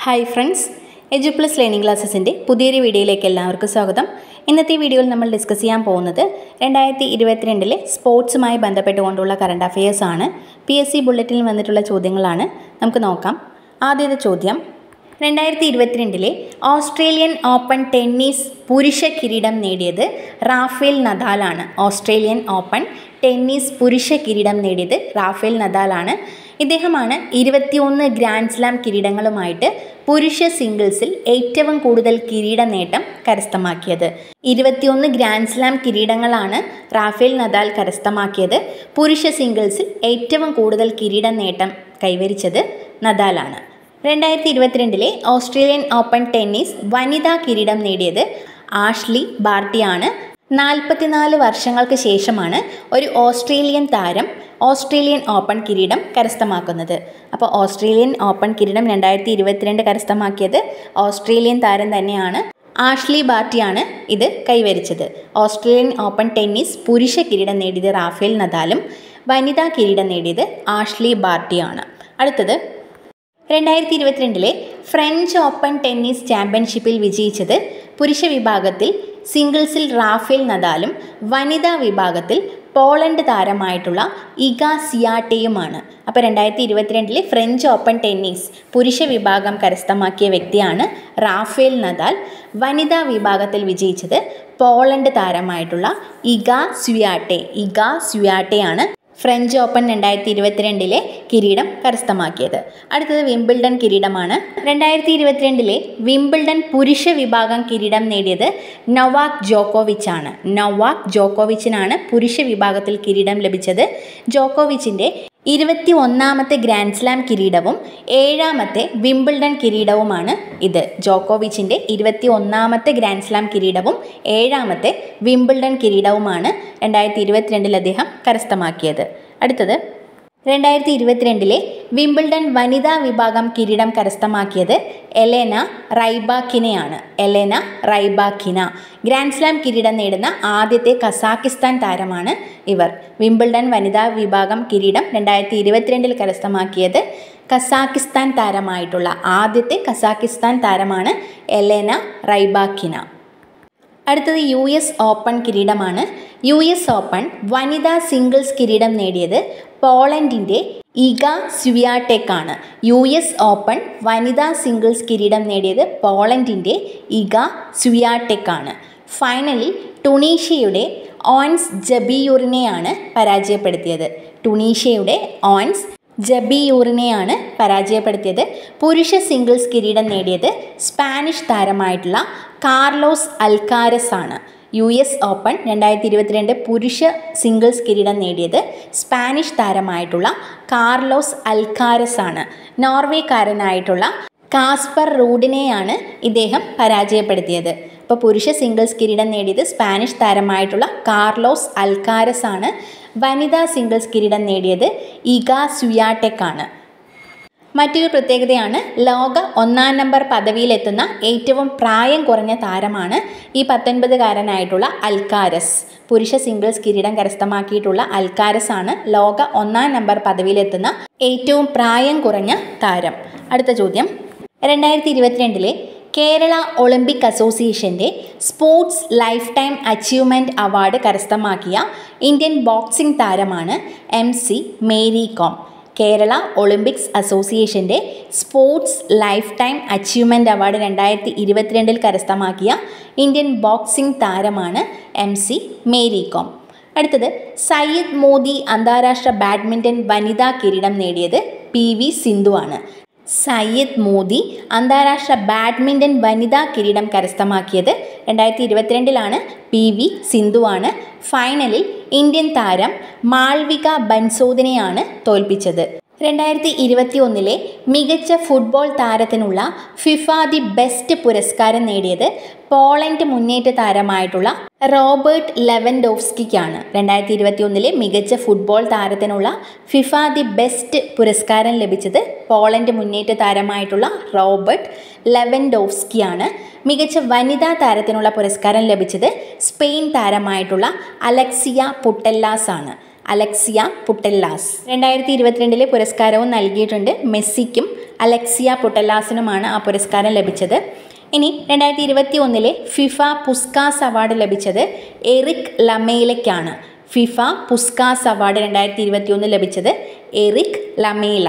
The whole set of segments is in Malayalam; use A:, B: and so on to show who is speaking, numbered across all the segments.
A: hi friends edu plus learning ക്ലാസ്സസിൻ്റെ പുതിയൊരു വീഡിയോയിലേക്ക് എല്ലാവർക്കും സ്വാഗതം ഇന്നത്തെ വീഡിയോയിൽ നമ്മൾ ഡിസ്കസ് ചെയ്യാൻ പോകുന്നത് രണ്ടായിരത്തി ഇരുപത്തിരണ്ടിലെ സ്പോർട്സുമായി ബന്ധപ്പെട്ടുകൊണ്ടുള്ള കറണ്ട് അഫയേഴ്സ് ആണ് പി എസ് സി ബുള്ളറ്റിനിൽ വന്നിട്ടുള്ള ചോദ്യങ്ങളാണ് നമുക്ക് നോക്കാം ആദ്യത്തെ ചോദ്യം രണ്ടായിരത്തി ഇരുപത്തിരണ്ടിലെ ഓസ്ട്രേലിയൻ ഓപ്പൺ ടെന്നീസ് പുരുഷ കിരീടം നേടിയത് റാഫേൽ നദാലാണ് ഓസ്ട്രേലിയൻ ഓപ്പൺ ടെന്നീസ് പുരുഷ കിരീടം നേടിയത് റാഫേൽ നദാലാണ് ഇദ്ദേഹമാണ് ഇരുപത്തിയൊന്ന് ഗ്രാൻഡ് സ്ലാം കിരീടങ്ങളുമായിട്ട് പുരുഷ സിംഗിൾസിൽ ഏറ്റവും കൂടുതൽ കിരീട നേട്ടം കരസ്ഥമാക്കിയത് ഇരുപത്തിയൊന്ന് ഗ്രാൻഡ് സ്ലാം കിരീടങ്ങളാണ് റാഫേൽ നദാൽ കരസ്ഥമാക്കിയത് പുരുഷ സിംഗിൾസിൽ ഏറ്റവും കൂടുതൽ കിരീട നേട്ടം കൈവരിച്ചത് നദാലാണ് രണ്ടായിരത്തി ഇരുപത്തിരണ്ടിലെ ഓസ്ട്രേലിയൻ ഓപ്പൺ ടെന്നീസ് വനിതാ കിരീടം നേടിയത് ആഷ്ലി ബാർട്ടിയാണ് നാൽപ്പത്തിനാല് വർഷങ്ങൾക്ക് ശേഷമാണ് ഒരു ഓസ്ട്രേലിയൻ താരം ഓസ്ട്രേലിയൻ ഓപ്പൺ കിരീടം കരസ്ഥമാക്കുന്നത് അപ്പോൾ ഓസ്ട്രേലിയൻ ഓപ്പൺ കിരീടം രണ്ടായിരത്തി ഇരുപത്തിരണ്ട് കരസ്ഥമാക്കിയത് ഓസ്ട്രേലിയൻ താരം തന്നെയാണ് ആഷ്ലി ബാർട്ടിയാണ് ഇത് കൈവരിച്ചത് ഓസ്ട്രേലിയൻ ഓപ്പൺ ടെന്നീസ് പുരുഷ കിരീടം നേടിയത് റാഫേൽ നദാലും വനിതാ കിരീടം നേടിയത് ആഷ്ലി ബാർട്ടിയാണ് അടുത്തത് രണ്ടായിരത്തി ഇരുപത്തിരണ്ടിലെ ഫ്രഞ്ച് ഓപ്പൺ ടെന്നീസ് ചാമ്പ്യൻഷിപ്പിൽ വിജയിച്ചത് പുരുഷ വിഭാഗത്തിൽ സിംഗിൾസിൽ റാഫേൽ നദാലും വനിതാ വിഭാഗത്തിൽ പോളണ്ട് താരമായിട്ടുള്ള ഇഗ സിയാട്ടയുമാണ് അപ്പോൾ രണ്ടായിരത്തി ഇരുപത്തിരണ്ടിലെ ഫ്രഞ്ച് ഓപ്പൺ ടെന്നീസ് പുരുഷ വിഭാഗം കരസ്ഥമാക്കിയ വ്യക്തിയാണ് റാഫേൽ നദാൽ വനിതാ വിഭാഗത്തിൽ വിജയിച്ചത് പോളണ്ട് താരമായിട്ടുള്ള ഇഗ സ്വിയാട്ടെ ഇഗ സ്വിയാട്ടെയാണ് ഫ്രഞ്ച് ഓപ്പൺ രണ്ടായിരത്തി ഇരുപത്തിരണ്ടിലെ കിരീടം കരസ്ഥമാക്കിയത് അടുത്തത് വിംബിൾഡൺ കിരീടമാണ് രണ്ടായിരത്തി ഇരുപത്തിരണ്ടിലെ വിംബിൾഡൺ പുരുഷ വിഭാഗം കിരീടം നേടിയത് നൊവാക് ജോക്കോവിച്ച് ആണ് നൊവാക് ജോക്കോവിച്ചിനാണ് പുരുഷ വിഭാഗത്തിൽ കിരീടം ലഭിച്ചത് ജോക്കോവിച്ചിൻ്റെ ഇരുപത്തി ഒന്നാമത്തെ ഗ്രാൻഡ് സ്ലാം കിരീടവും ഏഴാമത്തെ വിംബിൾഡൺ കിരീടവുമാണ് ഇത് ജോക്കോവിച്ചിൻ്റെ ഇരുപത്തി ഒന്നാമത്തെ ഗ്രാൻഡ് സ്ലാം കിരീടവും ഏഴാമത്തെ വിംബിൾഡൺ കിരീടവുമാണ് രണ്ടായിരത്തി ഇരുപത്തിരണ്ടിൽ അദ്ദേഹം കരസ്ഥമാക്കിയത് അടുത്തത് രണ്ടായിരത്തി ഇരുപത്തിരണ്ടിലെ വിംബിൾഡൺ വനിതാ വിഭാഗം കിരീടം കരസ്ഥമാക്കിയത് എലേന റൈബാക്കിനെയാണ് എലേന റൈബാക്കിന ഗ്രാൻഡ് സ്ലാം കിരീടം നേടുന്ന ആദ്യത്തെ കസാക്കിസ്ഥാൻ താരമാണ് ഇവർ വിംബിൾഡൺ വനിതാ വിഭാഗം കിരീടം രണ്ടായിരത്തി ഇരുപത്തിരണ്ടിൽ കരസ്ഥമാക്കിയത് കസാക്കിസ്ഥാൻ താരമായിട്ടുള്ള ആദ്യത്തെ കസാക്കിസ്ഥാൻ താരമാണ് എലേന റൈബാക്കിന അടുത്തത് യു എസ് ഓപ്പൺ കിരീടമാണ് യു എസ് ഓപ്പൺ വനിതാ സിംഗിൾസ് കിരീടം നേടിയത് പോളണ്ടിൻ്റെ ഇഗ സ്വിയാടെക്കാണ് യു എസ് ഓപ്പൺ വനിതാ സിംഗിൾസ് കിരീടം നേടിയത് പോളണ്ടിൻ്റെ ഇഗ സ്വിയാടെക്കാണ് ഫൈനലിൽ ടുണീഷ്യയുടെ ഓൺസ് ജബിയൂറിനെയാണ് പരാജയപ്പെടുത്തിയത് ടുണീഷ്യയുടെ ഓൺസ് ജബിയൂറിനെയാണ് പരാജയപ്പെടുത്തിയത് പുരുഷ സിംഗിൾസ് കിരീടം നേടിയത് സ്പാനിഷ് താരമായിട്ടുള്ള കാർലോസ് അൽക്കാരസ് ആണ് യു എസ് ഓപ്പൺ രണ്ടായിരത്തി ഇരുപത്തിരണ്ട് പുരുഷ സിംഗിൾസ് കിരീടം നേടിയത് സ്പാനിഷ് താരമായിട്ടുള്ള കാർലോസ് അൽക്കാരസ് ആണ് നോർവേക്കാരനായിട്ടുള്ള കാസ്പർ റൂഡിനെയാണ് ഇദ്ദേഹം പരാജയപ്പെടുത്തിയത് അപ്പോൾ പുരുഷ സിംഗിൾസ് കിരീടം നേടിയത് സ്പാനിഷ് താരമായിട്ടുള്ള കാർലോസ് അൽക്കാരസ് ആണ് വനിതാ സിംഗിൾസ് കിരീടം നേടിയത് ഇഗ സുയാടെക് ആണ് മറ്റൊരു പ്രത്യേകതയാണ് ലോക ഒന്നാം നമ്പർ പദവിയിലെത്തുന്ന ഏറ്റവും പ്രായം കുറഞ്ഞ താരമാണ് ഈ പത്തൊൻപതുകാരനായിട്ടുള്ള അൽക്കാരസ് പുരുഷ സിംഗിൾസ് കിരീടം കരസ്ഥമാക്കിയിട്ടുള്ള അൽക്കാരസ് ആണ് ലോക ഒന്നാം നമ്പർ പദവിയിലെത്തുന്ന ഏറ്റവും പ്രായം കുറഞ്ഞ താരം അടുത്ത ചോദ്യം രണ്ടായിരത്തി ഇരുപത്തിരണ്ടിലെ കേരള ഒളിമ്പിക് അസോസിയേഷൻ്റെ sports lifetime achievement award കരസ്ഥമാക്കിയ ഇന്ത്യൻ ബോക്സിംഗ് താരമാണ് M C Mary Kom Kerala olympics അസോസിയേഷൻ്റെ sports lifetime achievement award രണ്ടായിരത്തി ഇരുപത്തിരണ്ടിൽ കരസ്ഥമാക്കിയ ഇന്ത്യൻ ബോക്സിംഗ് താരമാണ് എം സി മേരി കോം അടുത്തത് സയ്യിദ് മോദി അന്താരാഷ്ട്ര ബാഡ്മിൻ്റൺ വനിതാ കിരീടം നേടിയത് പി വി സിന്ധു ആണ് സയ്യിദ് മോദി അന്താരാഷ്ട്ര ബാഡ്മിൻ്റൺ വനിതാ കിരീടം കരസ്ഥമാക്കിയത് രണ്ടായിരത്തി ഇരുപത്തിരണ്ടിലാണ് പി വി സിന്ധുവാണ് ഫൈനലിൽ ഇന്ത്യൻ താരം മാൾവിക ബൻസോദിനെയാണ് തോൽപ്പിച്ചത് രണ്ടായിരത്തി ഇരുപത്തി ഒന്നിലെ മികച്ച ഫുട്ബോൾ താരത്തിനുള്ള ഫിഫ ദി ബെസ്റ്റ് പുരസ്കാരം നേടിയത് പോളണ്ട് മുന്നേറ്റ താരമായിട്ടുള്ള റോബർട്ട് ലെവൻഡോവ്സ്കിക്കാണ് രണ്ടായിരത്തി ഇരുപത്തി ഒന്നിലെ മികച്ച ഫുട്ബോൾ താരത്തിനുള്ള ഫിഫ ദി ബെസ്റ്റ് പുരസ്കാരം ലഭിച്ചത് പോളണ്ട് മുന്നേറ്റ താരമായിട്ടുള്ള റോബർട്ട് ലെവൻഡോവ്സ്കിയാണ് മികച്ച വനിതാ താരത്തിനുള്ള പുരസ്കാരം ലഭിച്ചത് സ്പെയിൻ താരമായിട്ടുള്ള അലക്സിയ പുട്ടെല്ലാസ് ആണ് അലക്സിയ പുട്ടെല്ലാസ് രണ്ടായിരത്തി ഇരുപത്തിരണ്ടിലെ പുരസ്കാരവും നൽകിയിട്ടുണ്ട് മെസ്സിക്കും അലക്സിയ പുട്ടെല്ലാസിനുമാണ് ആ പുരസ്കാരം ലഭിച്ചത് ഇനി രണ്ടായിരത്തി ഇരുപത്തി ഒന്നിലെ ഫിഫ പുസ്കാസ് അവാർഡ് ലഭിച്ചത് എറിക് ലമേലയ്ക്കാണ് ഫിഫ പുസ്കാസ് അവാർഡ് രണ്ടായിരത്തി ഇരുപത്തി ഒന്ന് ലഭിച്ചത് Erik Lamela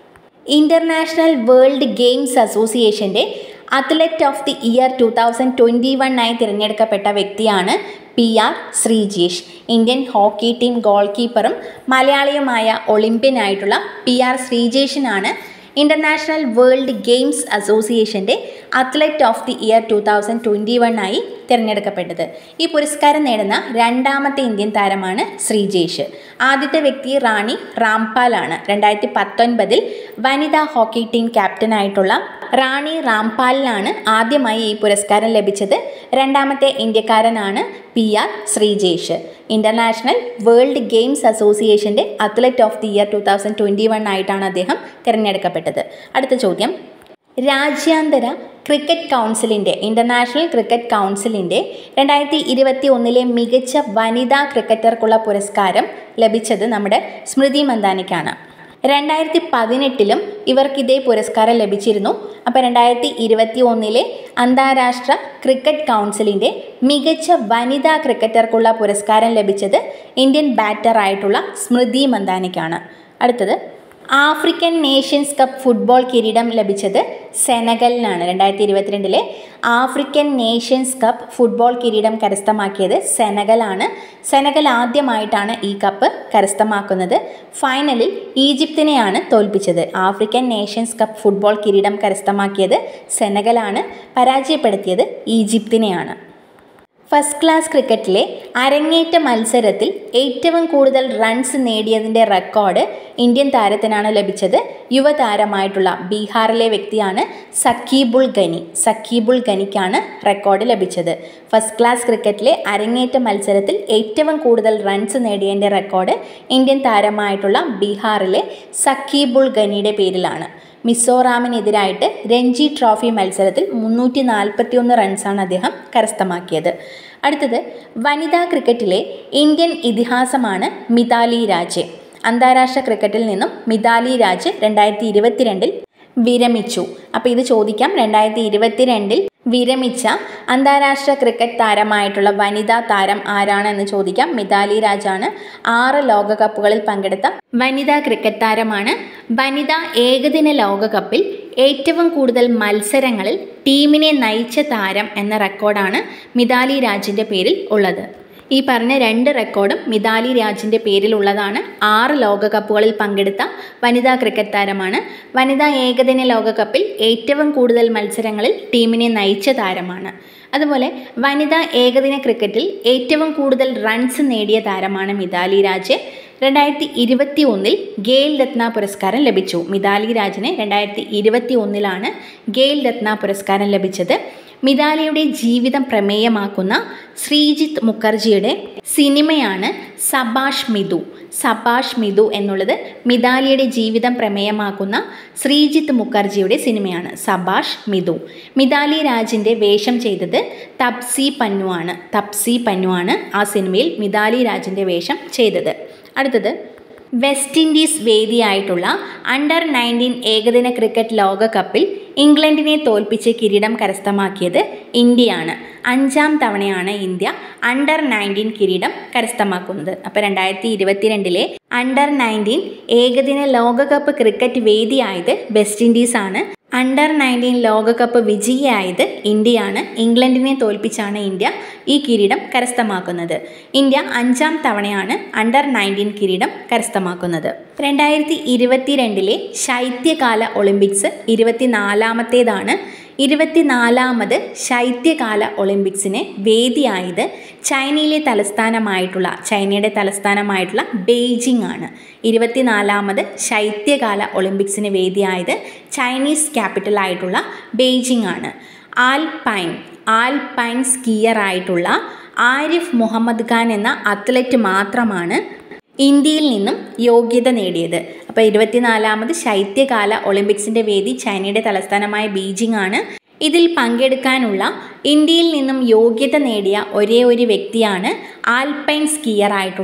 A: international world games അസോസിയേഷൻ്റെ athlete of the year two thousand twenty വണ്ണായി തിരഞ്ഞെടുക്കപ്പെട്ട വ്യക്തിയാണ് P R Sreejesh Indian hockey team goal കീപ്പറും മലയാളിയുമായ ഒളിമ്പ്യനായിട്ടുള്ള പി ആർ ശ്രീജേഷിനാണ് ഇൻ്റർനാഷണൽ വേൾഡ് ഗെയിംസ് അസോസിയേഷൻ്റെ athlete of the year two thousand twenty വണ്ണായി തിരഞ്ഞെടുക്കപ്പെട്ടത് ഈ പുരസ്കാരം നേടുന്ന രണ്ടാമത്തെ ഇന്ത്യൻ താരമാണ് ശ്രീജേഷ് ആദ്യത്തെ വ്യക്തി റാണി റാംപാലാണ് രണ്ടായിരത്തി പത്തൊൻപതിൽ വനിതാ ഹോക്കി ടീം ക്യാപ്റ്റനായിട്ടുള്ള റാണി റാംപാലിനാണ് ആദ്യമായി ഈ പുരസ്കാരം ലഭിച്ചത് രണ്ടാമത്തെ ഇന്ത്യക്കാരനാണ് P R Sreejesh international world games അസോസിയേഷൻ്റെ athlete of the year two thousand twenty one ആയിട്ടാണ് അദ്ദേഹം തിരഞ്ഞെടുക്കപ്പെട്ടത് അടുത്ത ചോദ്യം രാജ്യാന്തര ക്രിക്കറ്റ് കൗൺസിലിൻ്റെ ഇൻ്റർനാഷണൽ ക്രിക്കറ്റ് കൗൺസിലിൻ്റെ രണ്ടായിരത്തി ഇരുപത്തി ഒന്നിലെ മികച്ച വനിതാ ക്രിക്കറ്റർക്കുള്ള പുരസ്കാരം ലഭിച്ചത് നമ്മുടെ സ്മൃതി മന്ദാനിക്കാണ് രണ്ടായിരത്തി പതിനെട്ടിലും ഇവർക്ക് ഇതേ പുരസ്കാരം ലഭിച്ചിരുന്നു അപ്പോൾ രണ്ടായിരത്തി ഇരുപത്തി ഒന്നിലെ അന്താരാഷ്ട്ര ക്രിക്കറ്റ് കൗൺസിലിൻ്റെ മികച്ച വനിതാ ക്രിക്കറ്റർക്കുള്ള പുരസ്കാരം ലഭിച്ചത് ഇന്ത്യൻ ബാറ്ററായിട്ടുള്ള സ്മൃതി മന്ദാനിക്കാണ് അടുത്തത് ആഫ്രിക്കൻ നേഷൻസ് കപ്പ് ഫുട്ബോൾ കിരീടം ലഭിച്ചത് സെനഗലിനാണ് രണ്ടായിരത്തി ഇരുപത്തിരണ്ടിലെ ആഫ്രിക്കൻ നേഷൻസ് കപ്പ് ഫുട്ബോൾ കിരീടം കരസ്ഥമാക്കിയത് സെനഗലാണ് സെനഗൽ ആദ്യമായിട്ടാണ് ഈ കപ്പ് കരസ്ഥമാക്കുന്നത് ഫൈനലിൽ ഈജിപ്തിനെയാണ് തോൽപ്പിച്ചത് ആഫ്രിക്കൻ നേഷൻസ് കപ്പ് ഫുട്ബോൾ കിരീടം കരസ്ഥമാക്കിയത് സെനഗലാണ് പരാജയപ്പെടുത്തിയത് ഈജിപ്തിനെയാണ് ഫസ്റ്റ് ക്ലാസ് ക്രിക്കറ്റിലെ അരങ്ങേറ്റ മത്സരത്തിൽ ഏറ്റവും കൂടുതൽ റൺസ് നേടിയതിൻ്റെ റെക്കോർഡ് ഇന്ത്യൻ താരത്തിനാണ് ലഭിച്ചത് യുവതാരമായിട്ടുള്ള ബീഹാറിലെ വ്യക്തിയാണ് സക്കീബുൾ ഗനി സക്കീബുൾ ഗനിക്കാണ് റെക്കോർഡ് ലഭിച്ചത് ഫസ്റ്റ് ക്ലാസ് ക്രിക്കറ്റിലെ അരങ്ങേറ്റ മത്സരത്തിൽ ഏറ്റവും കൂടുതൽ റൺസ് നേടിയതിൻ്റെ റെക്കോർഡ് ഇന്ത്യൻ താരമായിട്ടുള്ള ബീഹാറിലെ സക്കീബുൾ ഗനിയുടെ പേരിലാണ് മിസോറാമിനെതിരായിട്ട് രഞ്ജി ട്രോഫി മത്സരത്തിൽ മുന്നൂറ്റി നാൽപ്പത്തി ഒന്ന് റൺസാണ് അദ്ദേഹം കരസ്ഥമാക്കിയത് അടുത്തത് വനിതാ ക്രിക്കറ്റിലെ ഇന്ത്യൻ ഇതിഹാസമാണ് മിതാലി രാജ് അന്താരാഷ്ട്ര ക്രിക്കറ്റിൽ നിന്നും മിതാലി രാജ് രണ്ടായിരത്തി ഇരുപത്തിരണ്ടിൽ വിരമിച്ചു അപ്പോൾ ഇത് ചോദിക്കാം രണ്ടായിരത്തി ഇരുപത്തിരണ്ടിൽ വിരമിച്ച അന്താരാഷ്ട്ര ക്രിക്കറ്റ് താരമായിട്ടുള്ള വനിതാ താരം ആരാണെന്ന് ചോദിക്കാം മിതാലി രാജാണ് ആറ് ലോകകപ്പുകളിൽ പങ്കെടുത്ത വനിതാ ക്രിക്കറ്റ് താരമാണ് വനിതാ ഏകദിന ലോകകപ്പിൽ ഏറ്റവും കൂടുതൽ മത്സരങ്ങളിൽ ടീമിനെ നയിച്ച താരം എന്ന റെക്കോർഡാണ് മിതാലി രാജിൻ്റെ പേരിൽ ഉള്ളത് ഈ പറഞ്ഞ രണ്ട് റെക്കോർഡും മിതാലി രാജിൻ്റെ പേരിലുള്ളതാണ് ആറ് ലോകകപ്പുകളിൽ പങ്കെടുത്ത വനിതാ ക്രിക്കറ്റ് താരമാണ് വനിതാ ഏകദിന ലോകകപ്പിൽ ഏറ്റവും കൂടുതൽ മത്സരങ്ങളിൽ ടീമിനെ നയിച്ച താരമാണ് അതുപോലെ വനിതാ ഏകദിന ക്രിക്കറ്റിൽ ഏറ്റവും കൂടുതൽ റൺസ് നേടിയ താരമാണ് മിതാലി രാജ് രണ്ടായിരത്തി ഇരുപത്തി ഒന്നിൽ ഗെയിൽ രത്ന പുരസ്കാരം ലഭിച്ചു മിതാലി രാജിന് രണ്ടായിരത്തി ഇരുപത്തി ഒന്നിലാണ് ഗെയിൽ രത്ന പുരസ്കാരം ലഭിച്ചത് മിതാലിയുടെ ജീവിതം പ്രമേയമാക്കുന്ന ശ്രീജിത്ത് മുഖർജിയുടെ സിനിമയാണ് സബാഷ് മിതു സബാഷ് മിതു എന്നുള്ളത് മിതാലിയുടെ ജീവിതം പ്രമേയമാക്കുന്ന ശ്രീജിത്ത് മുഖർജിയുടെ സിനിമയാണ് സബാഷ് മിതു മിതാലി രാജിൻ്റെ വേഷം ചെയ്തത് തപ്സി പന്നു ആണ് തപ്സി പന്നു ആണ് ആ സിനിമയിൽ മിതാലി രാജിൻ്റെ വേഷം ചെയ്തത് അടുത്തത് വെസ്റ്റ് ഇൻഡീസ് വേദിയായിട്ടുള്ള അണ്ടർ നയൻറ്റീൻ ഏകദിന ക്രിക്കറ്റ് ലോകകപ്പിൽ ഇംഗ്ലണ്ടിനെ തോൽപ്പിച്ച് കിരീടം കരസ്ഥമാക്കിയത് ഇന്ത്യയാണ് അഞ്ചാം തവണയാണ് ഇന്ത്യ അണ്ടർ നയൻറ്റീൻ കിരീടം കരസ്ഥമാക്കുന്നത് അപ്പോൾ രണ്ടായിരത്തി ഇരുപത്തിരണ്ടിലെ അണ്ടർ നയൻറ്റീൻ ഏകദിന ലോകകപ്പ് ക്രിക്കറ്റ് വേദിയായത് വെസ്റ്റ് ഇൻഡീസാണ് അണ്ടർ നയൻറ്റീൻ ലോകകപ്പ് വിജയിയായത് ഇന്ത്യയാണ് ഇംഗ്ലണ്ടിനെ തോൽപ്പിച്ചാണ് ഇന്ത്യ ഈ കിരീടം കരസ്ഥമാക്കുന്നത് ഇന്ത്യ അഞ്ചാം തവണയാണ് അണ്ടർ നയൻറ്റീൻ കിരീടം കരസ്ഥമാക്കുന്നത് രണ്ടായിരത്തി ഇരുപത്തിരണ്ടിലെ ശൈത്യകാല ഒളിമ്പിക്സ് ഇരുപത്തിനാലാമത്തേതാണ് ഇരുപത്തിനാലാമത് ശൈത്യകാല ഒളിമ്പിക്സിന് വേദിയായത് ചൈനയിലെ തലസ്ഥാനമായിട്ടുള്ള ചൈനയുടെ തലസ്ഥാനമായിട്ടുള്ള ബെയ്ജിംഗ് ആണ് ഇരുപത്തിനാലാമത് ശൈത്യകാല ഒളിമ്പിക്സിന് വേദിയായത് ചൈനീസ് ക്യാപിറ്റൽ ആയിട്ടുള്ള ബെയ്ജിംഗ് ആണ് ആൽപൈൻ ആൽപൈൻ സ്കീയർ ആയിട്ടുള്ള ആരിഫ് മുഹമ്മദ് ഖാൻ എന്ന അത്ലറ്റ് മാത്രമാണ് ഇന്ത്യയിൽ നിന്നും യോഗ്യത നേടിയത് അപ്പോൾ ഇരുപത്തിനാലാമത് ശൈത്യകാല ഒളിമ്പിക്സിൻ്റെ വേദി ചൈനയുടെ തലസ്ഥാനമായ ബീജിംഗ് ആണ് ഇതിൽ പങ്കെടുക്കാനുള്ള ഇന്ത്യയിൽ നിന്നും യോഗ്യത നേടിയ ഒരേ ഒരു വ്യക്തിയാണ് ആൽപൈൻ സ്കീയർ ആയിട്ടുള്ള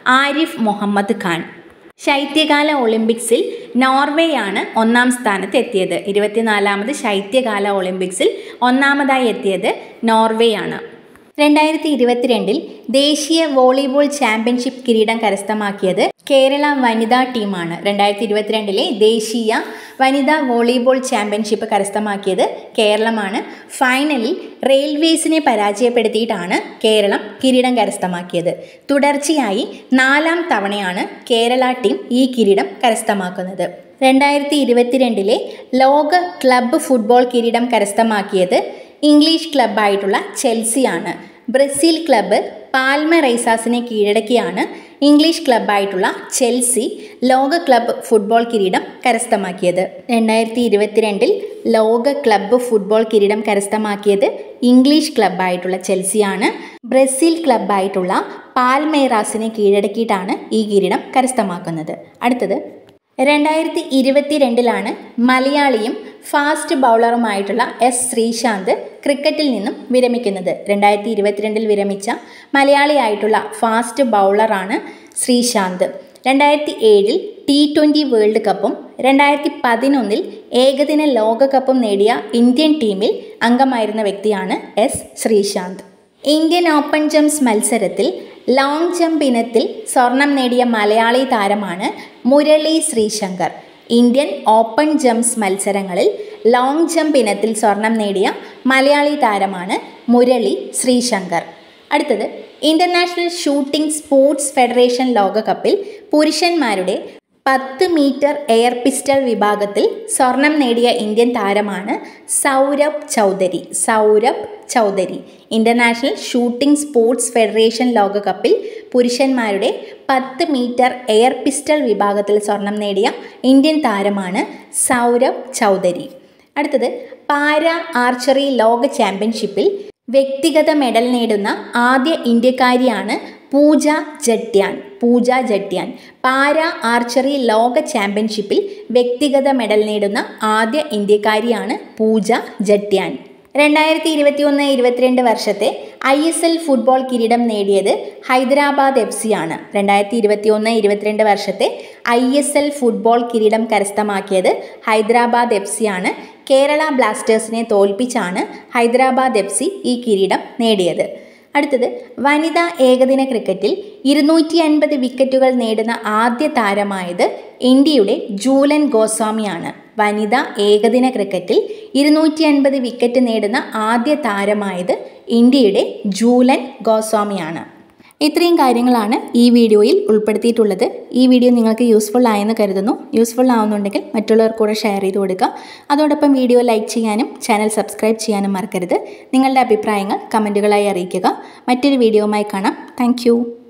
A: ആരിഫ് മുഹമ്മദ് ഖാൻ ശൈത്യകാല ഒളിമ്പിക്സിൽ നോർവേയാണ് ഒന്നാം സ്ഥാനത്ത് എത്തിയത് ഇരുപത്തിനാലാമത് ശൈത്യകാല ഒളിമ്പിക്സിൽ ഒന്നാമതായി എത്തിയത് നോർവേയാണ് രണ്ടായിരത്തി ഇരുപത്തിരണ്ടിൽ ദേശീയ വോളിബോൾ ചാമ്പ്യൻഷിപ്പ് കിരീടം കരസ്ഥമാക്കിയത് കേരള വനിതാ ടീമാണ് രണ്ടായിരത്തി ഇരുപത്തിരണ്ടിലെ ദേശീയ വനിതാ വോളിബോൾ ചാമ്പ്യൻഷിപ്പ് കരസ്ഥമാക്കിയത് കേരളമാണ് ഫൈനലിൽ റെയിൽവേസിനെ പരാജയപ്പെടുത്തിയിട്ടാണ് കേരളം കിരീടം കരസ്ഥമാക്കിയത് തുടർച്ചയായി നാലാം തവണയാണ് കേരള ടീം ഈ കിരീടം കരസ്ഥമാക്കുന്നത് രണ്ടായിരത്തി ഇരുപത്തിരണ്ടിലെ ലോക ക്ലബ്ബ് ഫുട്ബോൾ കിരീടം കരസ്ഥമാക്കിയത് ഇംഗ്ലീഷ് ക്ലബ്ബായിട്ടുള്ള ചെൽസിയാണ് ബ്രസീൽ ക്ലബ്ബ് പാൽമറൈസാസിനെ കീഴടക്കിയാണ് ഇംഗ്ലീഷ് ക്ലബ്ബായിട്ടുള്ള ചെൽസി ലോക ക്ലബ്ബ് ഫുട്ബോൾ കിരീടം കരസ്ഥമാക്കിയത് രണ്ടായിരത്തി ഇരുപത്തിരണ്ടിൽ ലോക ക്ലബ്ബ് ഫുട്ബോൾ കിരീടം കരസ്ഥമാക്കിയത് ഇംഗ്ലീഷ് ക്ലബ്ബായിട്ടുള്ള ചെൽസിയാണ് ബ്രസീൽ ക്ലബ്ബായിട്ടുള്ള പാൽമേറാസിനെ കീഴടക്കിയിട്ടാണ് ഈ കിരീടം കരസ്ഥമാക്കുന്നത് അടുത്തത് രണ്ടായിരത്തി ഇരുപത്തിരണ്ടിലാണ് മലയാളിയും ഫാസ്റ്റ് ബൗളറുമായിട്ടുള്ള എസ് ശ്രീശാന്ത് ക്രിക്കറ്റിൽ നിന്നും വിരമിക്കുന്നത് രണ്ടായിരത്തി ഇരുപത്തിരണ്ടിൽ വിരമിച്ച മലയാളിയായിട്ടുള്ള ഫാസ്റ്റ് ബൗളറാണ് ശ്രീശാന്ത് രണ്ടായിരത്തി ഏഴിൽ ടി ട്വൻ്റി വേൾഡ് കപ്പും രണ്ടായിരത്തി പതിനൊന്നിൽ ഏകദിന ലോകകപ്പും നേടിയ ഇന്ത്യൻ ടീമിൽ അംഗമായിരുന്ന വ്യക്തിയാണ് S Sreesanth Indian open jumps മത്സരത്തിൽ ലോങ് ജമ്പ് ഇനത്തിൽ സ്വർണം നേടിയ മലയാളി താരമാണ് Murali Sreeshankar Indian open jumps മത്സരങ്ങളിൽ ലോങ് ജമ്പ് ഇനത്തിൽ സ്വർണം നേടിയ മലയാളി താരമാണ് മുരളി ശ്രീശങ്കർ അടുത്തത് ഇൻ്റർനാഷണൽ ഷൂട്ടിംഗ് സ്പോർട്സ് ഫെഡറേഷൻ ലോകകപ്പിൽ പുരുഷന്മാരുടെ പത്ത് മീറ്റർ എയർ പിസ്റ്റൾ വിഭാഗത്തിൽ സ്വർണം നേടിയ ഇന്ത്യൻ താരമാണ് Saurabh Chaudhary Saurabh Chaudhary international shooting sports federation ലോകകപ്പിൽ പുരുഷന്മാരുടെ പത്ത് മീറ്റർ എയർ പിസ്റ്റൾ വിഭാഗത്തിൽ സ്വർണം നേടിയ ഇന്ത്യൻ താരമാണ് സൗരഭ് ചൗധരി അടുത്തത് പാര ആർച്ചറി ലോക ചാമ്പ്യൻഷിപ്പിൽ വ്യക്തിഗത മെഡൽ നേടുന്ന ആദ്യ ഇന്ത്യക്കാരിയാണ് പൂജ ജട്യാൻ പൂജ ജട്യാൻ പാര ആർച്ചറി ലോക ചാമ്പ്യൻഷിപ്പിൽ വ്യക്തിഗത മെഡൽ നേടുന്ന ആദ്യ ഇന്ത്യക്കാരിയാണ് പൂജ ജട്യാൻ രണ്ടായിരത്തി ഇരുപത്തി ഒന്ന് ഇരുപത്തിരണ്ട് വർഷത്തെ ഐ എസ് എൽ ഫുട്ബോൾ കിരീടം നേടിയത് ഹൈദരാബാദ് എഫ് സി ആണ് രണ്ടായിരത്തി ഇരുപത്തി ഒന്ന് ഇരുപത്തിരണ്ട് വർഷത്തെ ഐ എസ് എൽ ഫുട്ബോൾ കിരീടം കരസ്ഥമാക്കിയത് ഹൈദരാബാദ് എഫ് സി ആണ് കേരള ബ്ലാസ്റ്റേഴ്സിനെ തോൽപ്പിച്ചാണ് ഹൈദരാബാദ് എഫ് സി ഈ കിരീടം നേടിയത് അടുത്തത് വനിതാ ഏകദിന ക്രിക്കറ്റിൽ ഇരുന്നൂറ്റി അൻപത് വിക്കറ്റുകൾ നേടുന്ന ആദ്യ താരമായത് ഇന്ത്യയുടെ ജൂലൻ ഗോസ്വാമിയാണ് വനിതാ ഏകദിന ക്രിക്കറ്റിൽ ഇരുന്നൂറ്റി അൻപത് വിക്കറ്റ് നേടുന്ന ആദ്യ താരമായത് ഇന്ത്യയുടെ ജൂലൻ ഗോസ്വാമിയാണ് ഇത്രയും കാര്യങ്ങളാണ് ഈ വീഡിയോയിൽ ഉൾപ്പെടുത്തിയിട്ടുള്ളത് ഈ വീഡിയോ നിങ്ങൾക്ക് യൂസ്ഫുൾ ആയെന്ന് കരുതുന്നു യൂസ്ഫുൾ ആവുന്നുണ്ടെങ്കിൽ മറ്റുള്ളവർക്ക് കൂടെ ഷെയർ ചെയ്ത് കൊടുക്കുക അതോടൊപ്പം വീഡിയോ ലൈക്ക് ചെയ്യാനും ചാനൽ സബ്സ്ക്രൈബ് ചെയ്യാനും മറക്കരുത് നിങ്ങളുടെ അഭിപ്രായങ്ങൾ കമൻറ്റുകളായി അറിയിക്കുക മറ്റൊരു വീഡിയോയുമായി കാണാം താങ്ക്